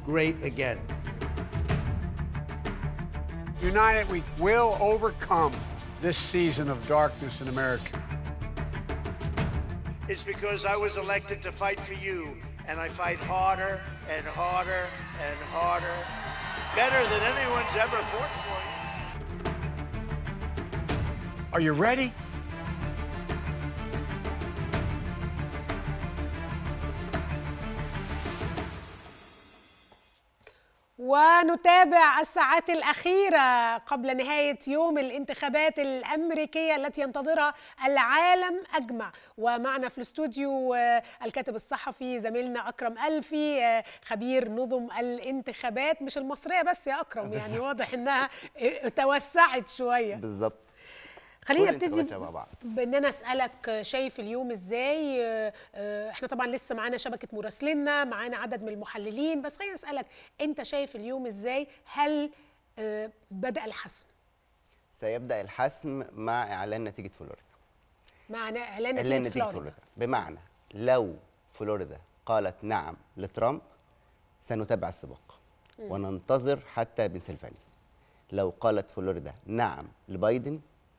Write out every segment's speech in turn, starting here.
great again. United, we will overcome this season of darkness in America. It's because I was elected to fight for you, and I fight harder and harder and harder, better than anyone's ever fought for you. Are you ready? ونتابع الساعات الأخيرة قبل نهاية يوم الانتخابات الأمريكية التي ينتظرها العالم أجمع ومعنا في الاستوديو آه، الكاتب الصحفي زميلنا أكرم ألفي آه، خبير نظم الانتخابات مش المصرية بس يا أكرم يعني واضح إنها آه، توسعت شوية بالظبط خلينا كل نبتدي الانتخابات شبه بعض. بان انا اسالك شايف اليوم ازاي آه، آه، احنا طبعا لسه معانا شبكه مراسلينا معانا عدد من المحللين بس خلينا اسالك انت شايف اليوم ازاي هل آه، بدا الحسم سيبدا الحسم مع اعلان نتيجه فلوريدا مع اعلان اعلان نتيجه نتيجه فلوريدا فلوريدا بمعنى لو فلوريدا قالت نعم لترامب سنتابع السباق وننتظر حتى بنسلفانيا لو قالت فلوريدا نعم لبايدن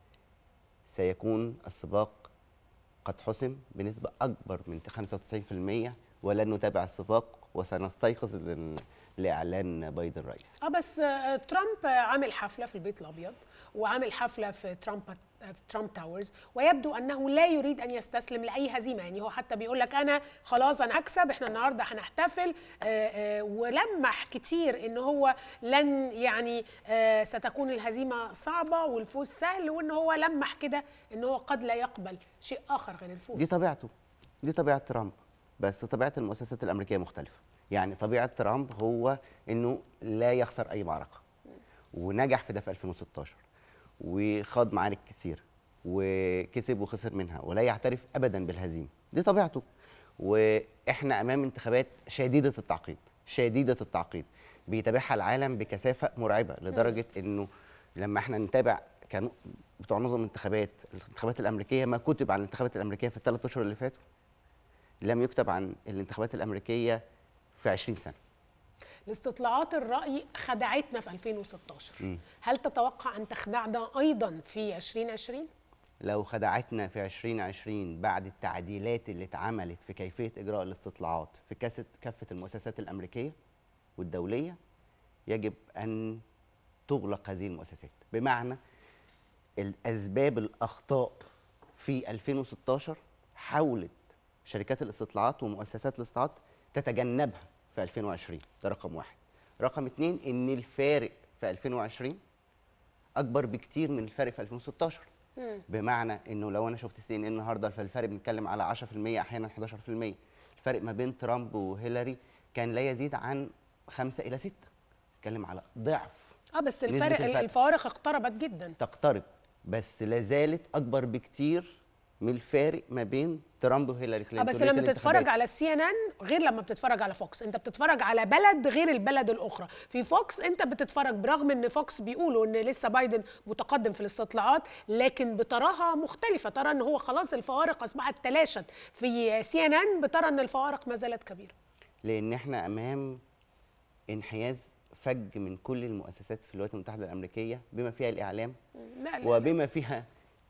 سيكون السباق قد حسم بنسبة أكبر من 95% ولن نتابع السباق وسنستيقظ لل- لإعلان بايدن رئيس اه بس آه، ترامب آه، عامل حفله في البيت الابيض وعامل حفله في ترامب في ترامب تاورز ويبدو انه لا يريد ان يستسلم لاي هزيمه يعني هو حتى بيقول لك انا خلاص انا هكسب احنا النهارده هنحتفل آه، آه، ولمح كتير ان هو لن يعني آه، ستكون الهزيمه صعبه والفوز سهل وان هو لمح كده ان هو قد لا يقبل شيء اخر غير الفوز دي طبيعته دي طبيعة ترامب بس طبيعة المؤسسات الأمريكية مختلفة يعني طبيعة ترامب هو إنه لا يخسر أي معركة ونجح في ده في 2016 وخاض معارك كثير وكسب وخسر منها ولا يعترف أبدا بالهزيمة دي طبيعته وإحنا أمام انتخابات شديدة التعقيد شديدة التعقيد بيتابعها العالم بكثافة مرعبة لدرجة إنه لما احنا نتابع كانوا بتوع نظم الانتخابات الانتخابات الامريكيه ما كتب عن الانتخابات الامريكيه في الثلاث اشهر اللي فاتوا لم يكتب عن الانتخابات الامريكيه في 20 سنه الاستطلاعات الرأي خدعتنا في 2016 مم. هل تتوقع أن تخدعنا أيضا في 2020؟ لو خدعتنا في 2020 بعد التعديلات اللي اتعملت في كيفيه اجراء الاستطلاعات في كاسه كافه المؤسسات الامريكيه والدوليه يجب ان تغلق هذه المؤسسات بمعنى الاسباب الاخطاء في 2016 حاولت شركات الاستطلاعات ومؤسسات الاستطلاعات تتجنبها في 2020 ده رقم واحد رقم اتنين ان الفارق في 2020 اكبر بكتير من الفارق في 2016 بمعنى انه لو انا شفت سي ان النهارده فالفرق بنتكلم على 10% احيانا 11% الفرق ما بين ترامب وهيلاري كان لا يزيد عن 5 الى 6 نتكلم على ضعف اه بس نسبة الفرق الفرق. الفوارق اقتربت جدا تقترب بس لا زالت اكبر بكتير من الفارق ما بين ترامب وهيلاري اه كلينتون بس ريت لما الانتخابات. تتفرج على السي ان ان غير لما بتتفرج على فوكس انت بتتفرج على بلد غير البلد الاخرى في فوكس انت بتتفرج برغم ان فوكس بيقولوا ان لسه بايدن متقدم في الاستطلاعات لكن بتراها مختلفه ترى ان هو خلاص الفوارق اصبحت تلاشت في سي ان ان بترى ان الفوارق ما زالت كبيره لان احنا امام انحياز فج من كل المؤسسات في الولايات المتحده الامريكيه بما فيها الاعلام لا لا وبما فيها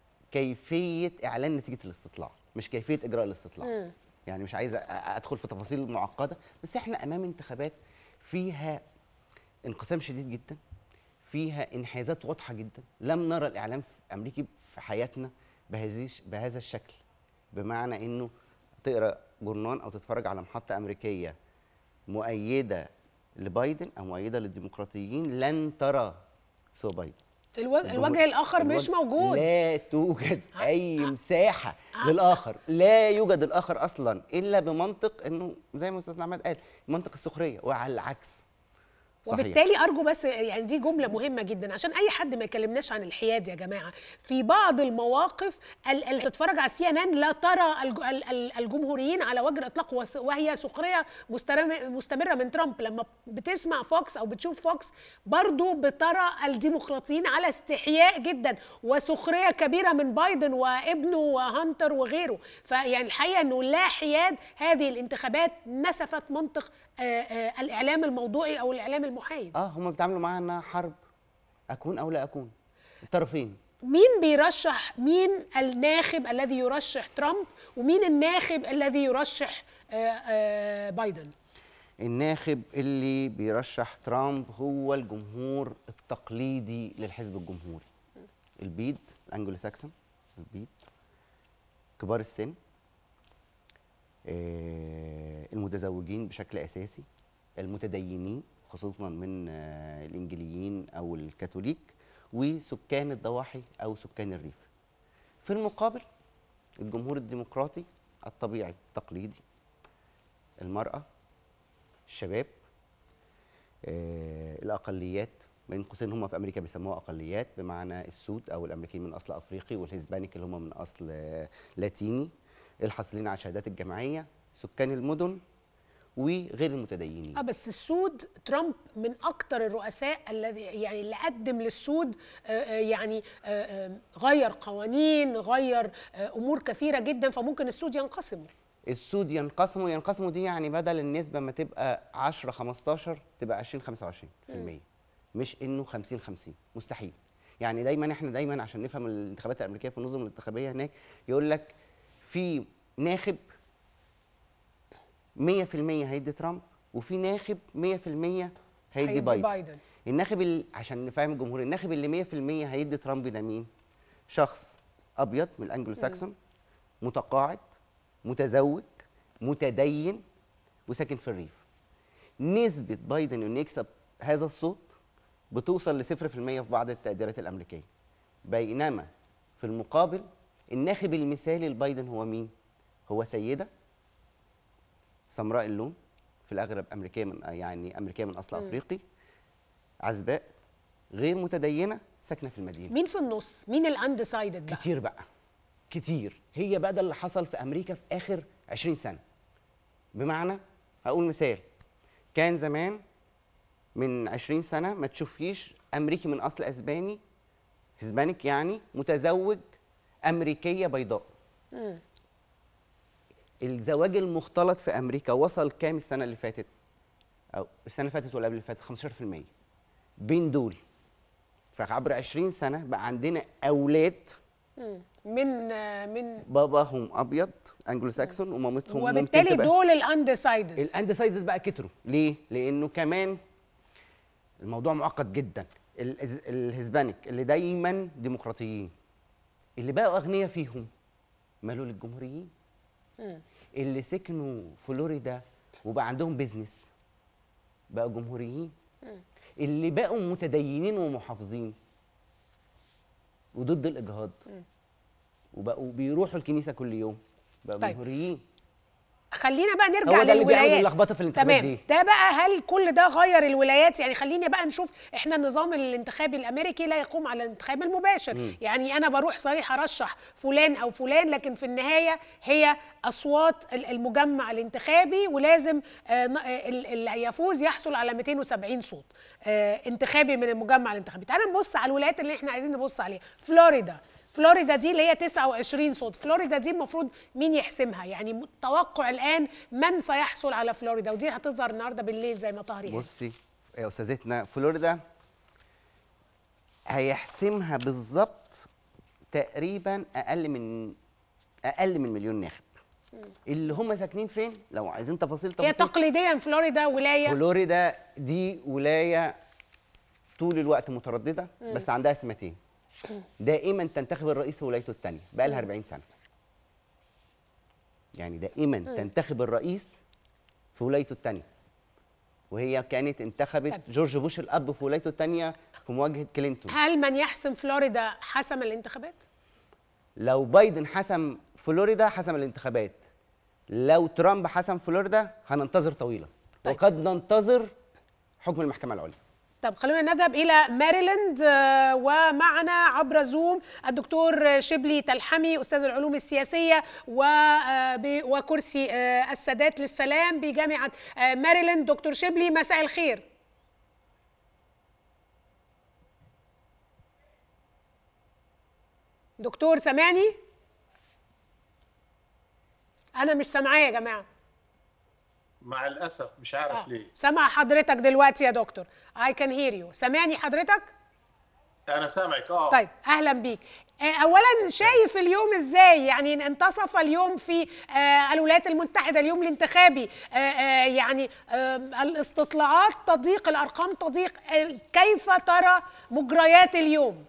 كيفيه اعلان نتيجه الاستطلاع مش كيفيه اجراء الاستطلاع مم. يعني مش عايز أ- ادخل في تفاصيل معقده بس احنا امام انتخابات فيها انقسام شديد جدا فيها انحيازات واضحه جدا لم نرى الاعلام في امريكي في حياتنا بهذه بهذا الشكل بمعنى انه تقرا جورنان او تتفرج على محطه امريكيه مؤيده لبايدن او مؤيده للديمقراطيين لن ترى سوى بايدن الو... الوجه الاخر مش الوجه- موجود لا توجد اي مساحه للاخر لا يوجد الاخر اصلا الا بمنطق انه زي ما استاذ عماد قال منطق السخريه وعلى العكس صحيح. وبالتالي ارجو بس يعني دي جمله مهمه جدا عشان اي حد ما يكلمناش عن الحياد يا جماعه في بعض المواقف ال- اللي تتفرج على السي ان ان لا ترى الج- ال- ال- الجمهوريين على وجه الاطلاق وس- وهي سخريه مسترم- مستمره من ترامب لما بتسمع فوكس او بتشوف فوكس برضو بترى الديمقراطيين على استحياء جدا وسخريه كبيره من بايدن وابنه وهانتر وغيره فيعني الحقيقه انه لا حياد هذه الانتخابات نسفت منطق آه، آه، الاعلام الموضوعي او الاعلام المحايد اه هم بيتعاملوا معاها انها حرب اكون او لا اكون الطرفين مين بيرشح مين الناخب الذي يرشح ترامب ومين الناخب الذي يرشح آه، آه، بايدن الناخب اللي بيرشح ترامب هو الجمهور التقليدي للحزب الجمهوري البيض الانجلو ساكسون البيض كبار السن آه، المتزوجين بشكل اساسي المتدينين خصوصا من آه، الانجليين او الكاثوليك وسكان الضواحي او سكان الريف في المقابل الجمهور الديمقراطي الطبيعي التقليدي المراه الشباب آه، الاقليات بين قوسين هم في امريكا بيسموها اقليات بمعنى السود او الامريكيين من اصل افريقي والهسبانيك اللي هم من اصل آه، لاتيني الحاصلين على الشهادات الجامعيه سكان المدن وغير المتدينين اه بس السود ترامب من اكتر الرؤساء الذي يعني اللي قدم للسود آه، آه، يعني آه، آه، غير قوانين غير آه، امور كثيره جدا فممكن السود ينقسموا السود ينقسموا ينقسموا دي يعني بدل النسبه ما تبقى 10 15 تبقى 20 25% مش انه 50 50 مستحيل يعني دايما احنا دايما عشان نفهم الانتخابات الامريكيه في النظم الانتخابيه هناك يقول لك في ناخب 100% هيدي ترامب وفي ناخب 100% هيدي, هيدي بايدن. بايدن. الناخب ال... عشان نفهم الجمهور الناخب اللي 100% هيدي ترامب ده مين؟ شخص ابيض من الانجلو ساكسون متقاعد متزوج متدين وساكن في الريف نسبة بايدن انه يكسب هذا الصوت بتوصل لصفر في المية في بعض التقديرات الأمريكية بينما في المقابل الناخب المثالي لبايدن هو مين؟ هو سيدة سمراء اللون في الأغلب أمريكية من يعني أمريكية من أصل أفريقي عزباء غير متدينة ساكنة في المدينة مين في النص مين الاندسايدد بقى كتير بقى كتير هي بقى ده اللي حصل في امريكا في اخر 20 سنه بمعنى هقول مثال كان زمان من 20 سنه ما تشوفيش امريكي من اصل اسباني هسبانيك يعني متزوج امريكيه بيضاء الزواج المختلط في امريكا وصل كام السنه اللي فاتت او السنه اللي فاتت ولا قبل اللي فاتت 15% بين دول فعبر 20 سنه بقى عندنا اولاد من آه، من باباهم ابيض انجلو ساكسون ومامتهم ممكن وبالتالي تبقى دول الاندسايدد الاندسايدد بقى كتروا ليه لانه كمان الموضوع معقد جدا الإز- الهسبانيك اللي دايما ديمقراطيين اللي بقوا اغنياء فيهم مالوا للجمهوريين اللي سكنوا فلوريدا وبقى عندهم بيزنس بقوا جمهوريين اللي بقوا متدينين ومحافظين وضد الاجهاض وبقوا بيروحوا الكنيسه كل يوم بقوا طيب. جمهوريين خلينا بقى نرجع هو ده اللي بيعمل للولايات اللخبطة في الانتخابات تمام دي. ده بقى هل كل ده غير الولايات يعني خلينا بقى نشوف احنا النظام الانتخابي الامريكي لا يقوم على الانتخاب المباشر يعني انا بروح صحيح ارشح فلان او فلان لكن في النهايه هي اصوات ال- المجمع الانتخابي ولازم آه، ن- آه، ال- اللي يفوز يحصل على 270 صوت آه، انتخابي من المجمع الانتخابي تعال نبص على الولايات اللي احنا عايزين نبص عليها فلوريدا فلوريدا دي اللي هي 29 صوت فلوريدا دي المفروض مين يحسمها يعني توقع الان من سيحصل على فلوريدا ودي هتظهر النهارده بالليل زي ما طاهر يعني بصي يا استاذتنا فلوريدا هيحسمها بالظبط تقريبا اقل من اقل من مليون ناخب اللي هم ساكنين فين لو عايزين تفاصيل هي تفاصيل تقليديا فلوريدا ولايه فلوريدا دي ولايه طول الوقت متردده بس عندها سمتين دائما تنتخب الرئيس في ولايته الثانيه بقى لها 40 سنه يعني دائما تنتخب الرئيس في ولايته الثانيه وهي كانت انتخبت طب. جورج بوش الاب في ولايته الثانيه في مواجهه كلينتون هل من يحسم فلوريدا حسم الانتخابات لو بايدن حسم فلوريدا حسم الانتخابات لو ترامب حسم فلوريدا هننتظر طويلا طيب. وقد ننتظر حكم المحكمه العليا طب خلونا نذهب الى ماريلاند آه، ومعنا عبر زوم الدكتور شبلي تلحمي استاذ العلوم السياسيه و- آه، ب- وكرسي آه، السادات للسلام بجامعه آه، ماريلاند دكتور شبلي مساء الخير دكتور سامعني انا مش سامعاه يا جماعه مع الاسف مش عارف آه. ليه سمع حضرتك دلوقتي يا دكتور I can hear you سامعني حضرتك انا سامعك اه طيب اهلا بيك آه، اولا شايف اليوم ازاي يعني انتصف اليوم في آه، الولايات المتحده اليوم الانتخابي آه، آه، يعني آه، الاستطلاعات تضيق الارقام تضيق آه، كيف ترى مجريات اليوم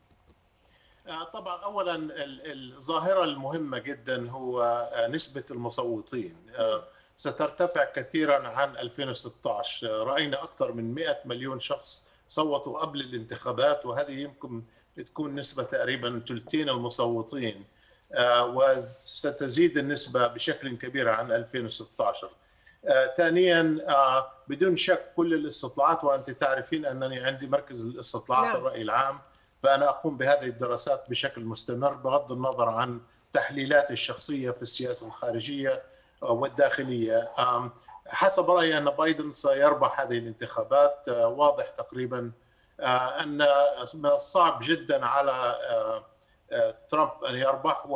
آه، طبعا اولا ال- الظاهره المهمه جدا هو آه، نسبه المصوتين آه، سترتفع كثيرا عن 2016 آه، راينا اكثر من 100 مليون شخص صوتوا قبل الانتخابات وهذه يمكن تكون نسبه تقريبا ثلثين المصوتين آه، وستزيد النسبه بشكل كبير عن 2016 آه، ثانيا آه، بدون شك كل الاستطلاعات وانت تعرفين انني عندي مركز الاستطلاعات نعم. الراي العام فانا اقوم بهذه الدراسات بشكل مستمر بغض النظر عن تحليلاتي الشخصيه في السياسه الخارجيه والداخليه آم، حسب رايي ان بايدن سيربح هذه الانتخابات آه، واضح تقريبا آه، ان من الصعب جدا على آه، آه، ترامب ان يربح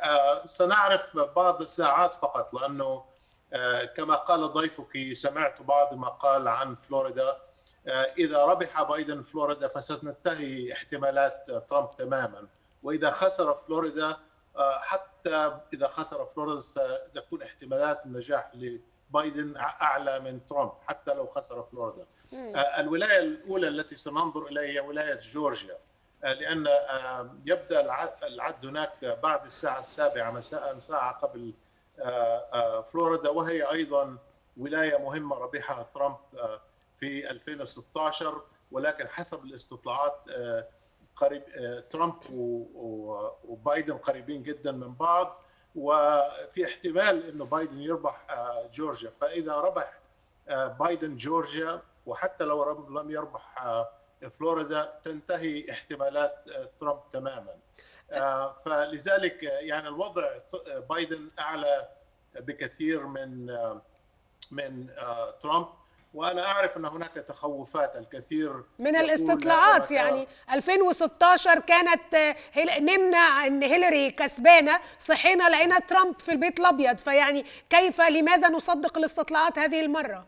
وسنعرف بعض الساعات فقط لانه آه، كما قال ضيفك سمعت بعض ما قال عن فلوريدا آه، اذا ربح بايدن فلوريدا فستنتهي احتمالات ترامب تماما واذا خسر فلوريدا آه، حتى اذا خسر فلوريدا ستكون احتمالات النجاح لبايدن أع- اعلى من ترامب حتى لو خسر فلوريدا آه، الولايه الاولى التي سننظر اليها هي ولايه جورجيا آه، لان آه، يبدا الع- العد هناك بعد الساعه السابعه مساء ساعه قبل آه، آه، فلوريدا وهي ايضا ولايه مهمه ربحها ترامب آه، في 2016 ولكن حسب الاستطلاعات آه، قريب آه، ترامب و- و- وبايدن قريبين جدا من بعض وفي احتمال انه بايدن يربح آه، جورجيا فاذا ربح آه، بايدن جورجيا وحتى لو رب- لم يربح آه، فلوريدا تنتهي احتمالات آه، ترامب تماما آه، فلذلك آه، يعني الوضع ت- آه، بايدن اعلى بكثير من آه، من آه، ترامب وانا اعرف ان هناك تخوفات الكثير من يقول الاستطلاعات هذا يعني 2016 كانت آه، هيل- نمنا ان هيلاري كسبانه صحينا لقينا ترامب في البيت الابيض فيعني كيف لماذا نصدق الاستطلاعات هذه المره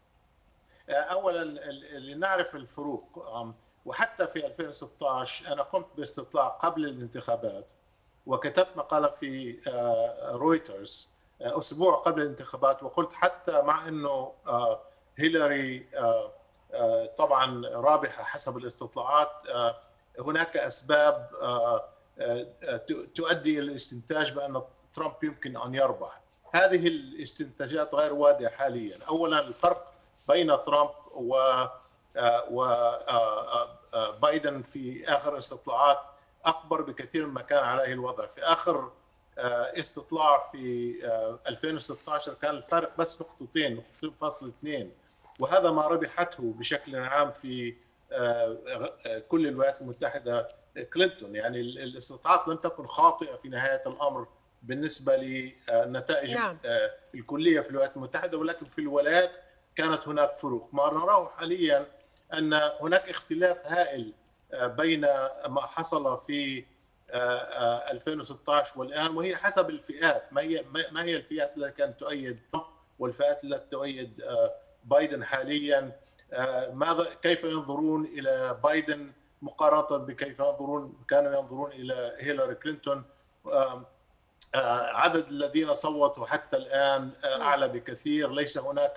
اولا ال- لنعرف الفروق أم، وحتى في 2016 انا قمت باستطلاع قبل الانتخابات وكتبت مقاله في آه، رويترز آه، اسبوع قبل الانتخابات وقلت حتى مع انه آه، هيلاري آه، آه، طبعا رابحه حسب الاستطلاعات آه، هناك اسباب آه، آه، ت- تؤدي الى الاستنتاج بان ترامب يمكن ان يربح هذه الاستنتاجات غير واضحه حاليا اولا الفرق بين ترامب و آه، و آه، آه، بايدن في اخر استطلاعات اكبر بكثير مما كان عليه الوضع في اخر آه، استطلاع في آه، 2016 كان الفرق بس نقطتين نقطتين فاصل اثنين وهذا ما ربحته بشكل عام في آه، آه، كل الولايات المتحده كلينتون يعني ال- الاستطلاعات لم تكن خاطئه في نهايه الامر بالنسبه للنتائج نعم. آه، الكليه في الولايات المتحده ولكن في الولايات كانت هناك فروق ما نراه حاليا ان هناك اختلاف هائل آه، بين ما حصل في آه، آه، 2016 والان وهي حسب الفئات ما هي ما ما هي الفئات التي كانت تؤيد ترامب والفئات التي تؤيد آه، بايدن حاليا آه، ماذا كيف ينظرون الى بايدن مقارنه بكيف ينظرون كانوا ينظرون الى هيلاري كلينتون آم، آه، عدد الذين صوتوا حتى الان آه، اعلى بكثير ليس هناك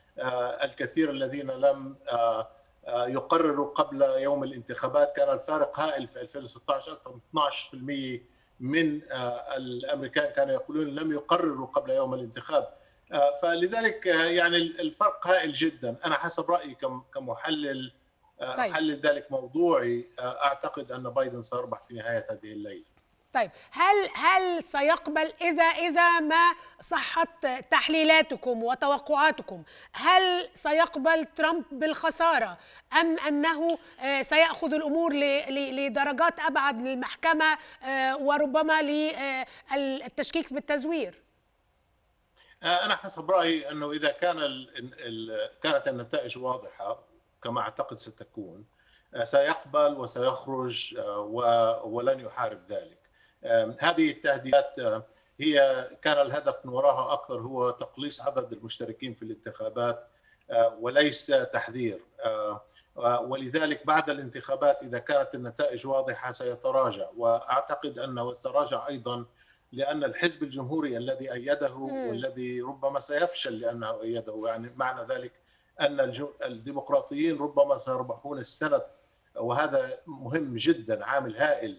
آه، الكثير الذين لم آه، آه، يقرروا قبل يوم الانتخابات كان الفارق هائل في 2016 اكثر من 12% من آه، الامريكان كانوا يقولون لم يقرروا قبل يوم الانتخاب آه، فلذلك آه، يعني الفرق هائل جدا انا حسب رايي كم- كمحلل آه، طيب. احلل ذلك موضوعي آه، اعتقد ان بايدن سيربح في نهايه هذه الليله طيب هل هل سيقبل اذا اذا ما صحت تحليلاتكم وتوقعاتكم هل سيقبل ترامب بالخساره ام انه آه، سياخذ الامور ل- ل- لدرجات ابعد للمحكمه آه، وربما للتشكيك بالتزوير آه، انا حسب رايي انه اذا كان ال ال كانت النتائج واضحه كما اعتقد ستكون آه، سيقبل وسيخرج آه، و- ولن يحارب ذلك آه، هذه التهديدات آه، هي كان الهدف من وراها اكثر هو تقليص عدد المشتركين في الانتخابات وليس تحذير ولذلك بعد الانتخابات اذا كانت النتائج واضحه سيتراجع واعتقد انه سيتراجع ايضا لان الحزب الجمهوري الذي ايده والذي ربما سيفشل لانه ايده يعني معنى ذلك ان الديمقراطيين ربما سيربحون السند وهذا مهم جدا عامل هائل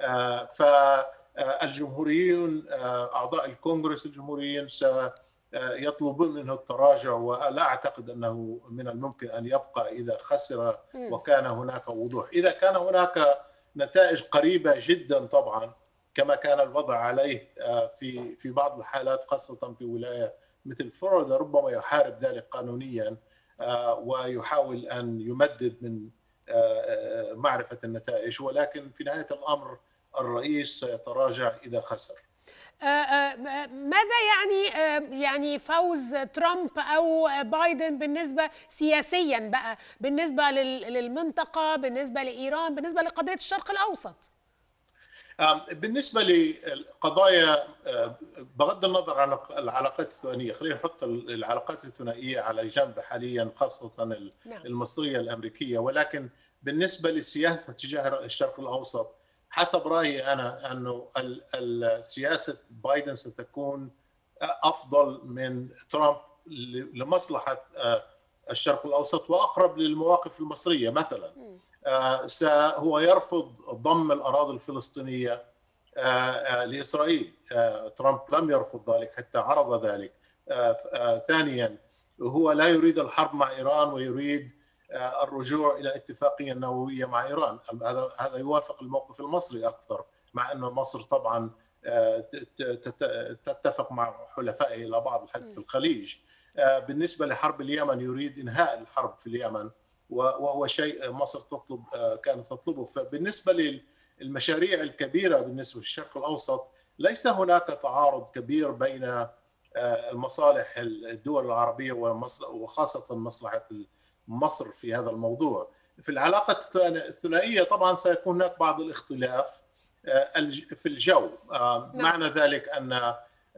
فالجمهوريون اعضاء الكونغرس الجمهوريين يطلبون منه التراجع ولا اعتقد انه من الممكن ان يبقى اذا خسر وكان هناك وضوح، اذا كان هناك نتائج قريبه جدا طبعا كما كان الوضع عليه في في بعض الحالات خاصه في ولايه مثل فلوريدا ربما يحارب ذلك قانونيا ويحاول ان يمدد من معرفه النتائج ولكن في نهايه الامر الرئيس سيتراجع اذا خسر. ماذا يعني يعني فوز ترامب او بايدن بالنسبه سياسيا بقى بالنسبه للمنطقه بالنسبه لايران بالنسبه لقضيه الشرق الاوسط بالنسبه لقضايا بغض النظر عن العلاقات الثنائيه خلينا نحط العلاقات الثنائيه على جنب حاليا خاصه المصريه الامريكيه ولكن بالنسبه للسياسه تجاه الشرق الاوسط حسب رايي انا انه سياسه بايدن ستكون افضل من ترامب لمصلحه الشرق الاوسط واقرب للمواقف المصريه مثلا هو يرفض ضم الاراضي الفلسطينيه لاسرائيل ترامب لم يرفض ذلك حتى عرض ذلك ثانيا هو لا يريد الحرب مع ايران ويريد الرجوع الى اتفاقيه نوويه مع ايران هذا هذا يوافق الموقف المصري اكثر مع انه مصر طبعا تتفق مع حلفائه الى بعض الحد في الخليج بالنسبه لحرب اليمن يريد انهاء الحرب في اليمن وهو شيء مصر تطلب كانت تطلبه فبالنسبه للمشاريع الكبيره بالنسبه للشرق الاوسط ليس هناك تعارض كبير بين المصالح الدول العربيه وخاصه مصلحه مصر في هذا الموضوع في العلاقة الثنائية طبعا سيكون هناك بعض الاختلاف في الجو معنى ذلك أن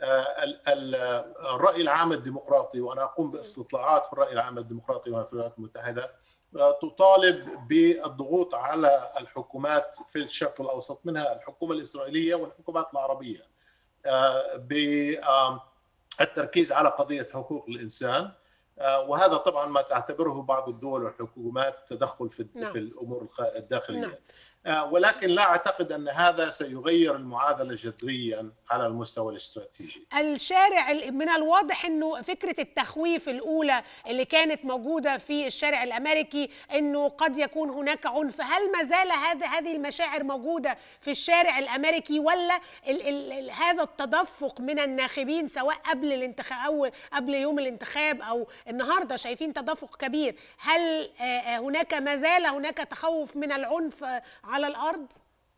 الرأي العام الديمقراطي وأنا أقوم باستطلاعات في الرأي العام الديمقراطي في الولايات المتحدة تطالب بالضغوط على الحكومات في الشرق الأوسط منها الحكومة الإسرائيلية والحكومات العربية بالتركيز على قضية حقوق الإنسان وهذا طبعا ما تعتبره بعض الدول والحكومات تدخل في, نعم. في الامور الداخليه نعم. ولكن لا اعتقد ان هذا سيغير المعادله جذريا على المستوى الاستراتيجي. الشارع من الواضح انه فكره التخويف الاولى اللي كانت موجوده في الشارع الامريكي انه قد يكون هناك عنف، هل ما زال هذا هذه المشاعر موجوده في الشارع الامريكي ولا ال ال هذا التدفق من الناخبين سواء قبل الانتخاب او قبل يوم الانتخاب او النهارده شايفين تدفق كبير، هل هناك ما زال هناك تخوف من العنف على الارض؟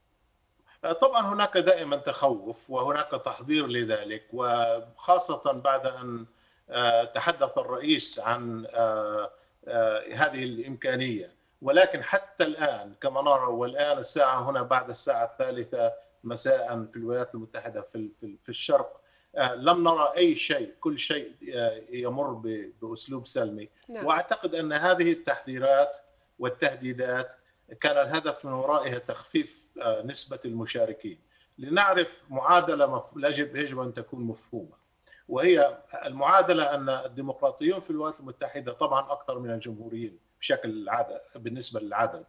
طبعا هناك دائما تخوف وهناك تحضير لذلك وخاصه بعد ان تحدث الرئيس عن هذه الامكانيه ولكن حتى الان كما نرى والان الساعه هنا بعد الساعه الثالثه مساء في الولايات المتحده في في الشرق لم نرى اي شيء كل شيء يمر باسلوب سلمي نعم. واعتقد ان هذه التحذيرات والتهديدات كان الهدف من ورائها تخفيف نسبة المشاركين لنعرف معادلة يجب يجب أن تكون مفهومة وهي المعادلة أن الديمقراطيون في الولايات المتحدة طبعا أكثر من الجمهوريين بشكل العدد بالنسبة للعدد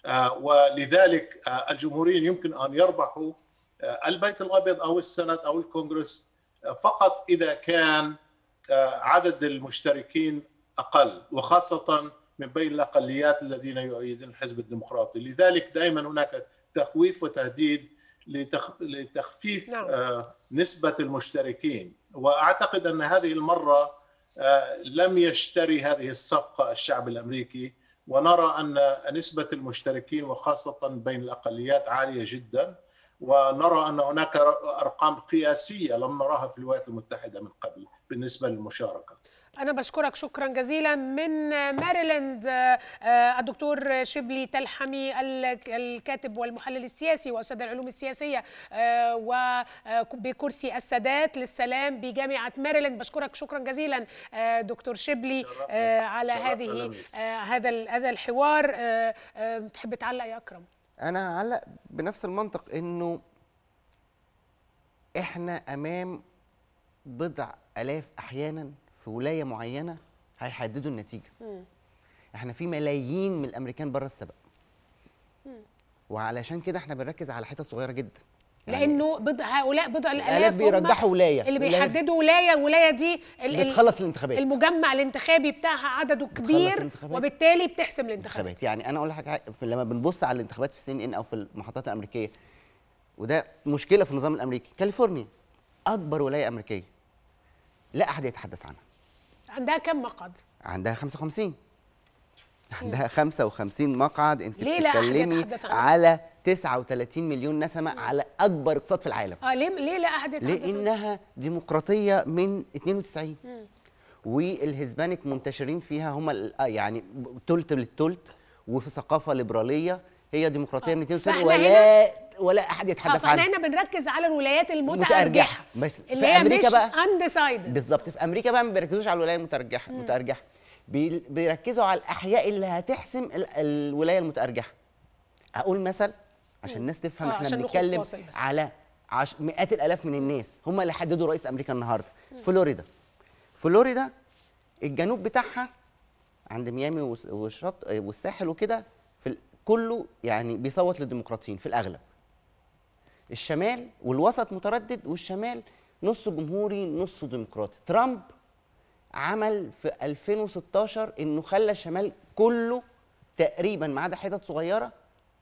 ولذلك الجمهوريين يمكن أن يربحوا البيت الأبيض أو السنت أو الكونغرس فقط إذا كان عدد المشتركين أقل وخاصة من بين الاقليات الذين يؤيدون الحزب الديمقراطي، لذلك دائما هناك تخويف وتهديد لتخفيف نعم. نسبه المشتركين، واعتقد ان هذه المره لم يشتري هذه الصفقه الشعب الامريكي ونرى ان نسبه المشتركين وخاصه بين الاقليات عاليه جدا ونرى ان هناك ارقام قياسيه لم نراها في الولايات المتحده من قبل بالنسبه للمشاركه. أنا بشكرك شكرا جزيلا من ماريلاند آه، آه، الدكتور شبلي تلحمي ال- الكاتب والمحلل السياسي وأستاذ العلوم السياسية وبكرسي السادات للسلام بجامعة ماريلاند بشكرك شكرا جزيلا آه، دكتور شبلي آه، على شرفنا هذه لميس. آه، هذا ال- هذا الحوار آه، آه، تحب تعلق يا أكرم انا هعلق بنفس المنطق انه احنا امام بضع الاف احيانا في ولايه معينه هيحددوا النتيجه احنا في ملايين من الامريكان بره السبق وعلشان كده احنا بنركز على حتت صغيره جدا يعني لانه بضع هؤلاء بضع الآلاف الالاف هم بيرجحوا ولاية. اللي ولاية. بيحددوا ولايه ولايه دي ال- ال- بتخلص الانتخابات المجمع الانتخابي بتاعها عدده كبير الانتخابات. وبالتالي بتحسم الانتخابات انتخابات يعني انا اقول لك حاجه لما بنبص على الانتخابات في السي ان ان او في المحطات الامريكيه وده مشكله في النظام الامريكي كاليفورنيا اكبر ولايه امريكيه لا احد يتحدث عنها عندها كم مقعد عندها 55 عندها 55 مقعد انت ليه لا أحد بتتكلمي يتحدث عنها؟ على 39 مليون نسمه على اكبر اقتصاد في العالم اه ليه ليه لا احد يتحدث عنها؟ لانها ديمقراطيه من 92 والهسبانيك منتشرين فيها هم ال- آه يعني تلت للتلت وفي ثقافه ليبراليه هي ديمقراطيه آه. من 92 فإحنا ولا ولا احد اه يتحدث فاحنا عنها هنا بنركز على الولايات متأرجحة. المتأرجحة بس اللي في هي أمريكا مش بقى- undecided بالظبط في امريكا بقى ما بيركزوش على الولايه المتارجحه المتارجحه بي- بيركزوا على الاحياء اللي هتحسم ال- الولايه المتارجحه اقول مثل عشان الناس تفهم آه، احنا عشان نخرج بنتكلم فاصل بس. على عش... مئات الالاف من الناس هم اللي حددوا رئيس امريكا النهارده فلوريدا فلوريدا الجنوب بتاعها عند ميامي والس- والشط والساحل وكده في ال... كله يعني بيصوت للديمقراطيين في الاغلب الشمال والوسط متردد والشمال نص جمهوري نص ديمقراطي ترامب عمل في 2016 انه خلى الشمال كله تقريبا ما عدا حتت صغيره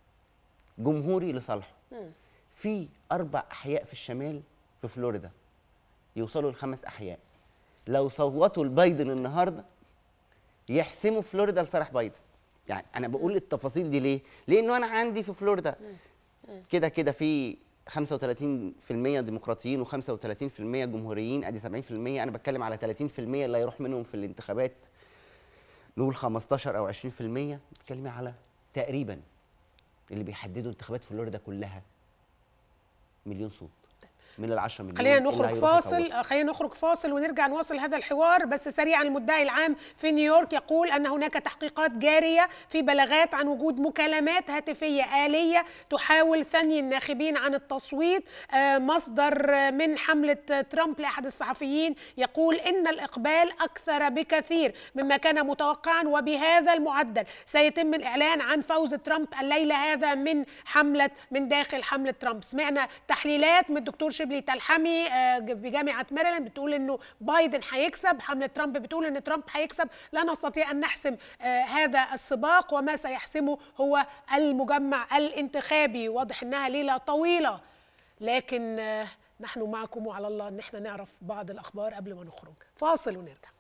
جمهوري لصالحه في اربع احياء في الشمال في فلوريدا يوصلوا لخمس احياء لو صوتوا لبايدن النهارده يحسموا فلوريدا لصالح بايدن يعني انا بقول التفاصيل دي ليه لانه انا عندي في فلوريدا كده كده في 35% ديمقراطيين و35% جمهوريين ادي 70% انا بتكلم على 30% اللي هيروح منهم في الانتخابات نقول 15 او 20% بتتكلمي على تقريبا اللي بيحددوا انتخابات فلوريدا كلها مليون صوت من ال 10 مليون خلينا اللي نخرج هيروحوا يصوتوا. فاصل آه، خلينا نخرج فاصل ونرجع نواصل هذا الحوار بس سريعا المدعي العام في نيويورك يقول ان هناك تحقيقات جاريه في بلاغات عن وجود مكالمات هاتفيه اليه تحاول ثني الناخبين عن التصويت آه، مصدر آه، من حمله آه، ترامب لاحد الصحفيين يقول ان الاقبال اكثر بكثير مما كان متوقعا وبهذا المعدل سيتم الاعلان عن فوز ترامب الليله هذا من حمله من داخل حمله ترامب سمعنا تحليلات من الدكتور شبلي تلحمي آه، بجامعه ميريلاند بتقول انه بايدن هيكسب حمله ترامب بتقول ان ترامب هيكسب لا نستطيع ان نحسم آه، هذا السباق وما سيحسمه هو المجمع الانتخابي واضح انها ليله طويله لكن آه، نحن معكم وعلى الله ان احنا نعرف بعض الاخبار قبل ما نخرج فاصل ونرجع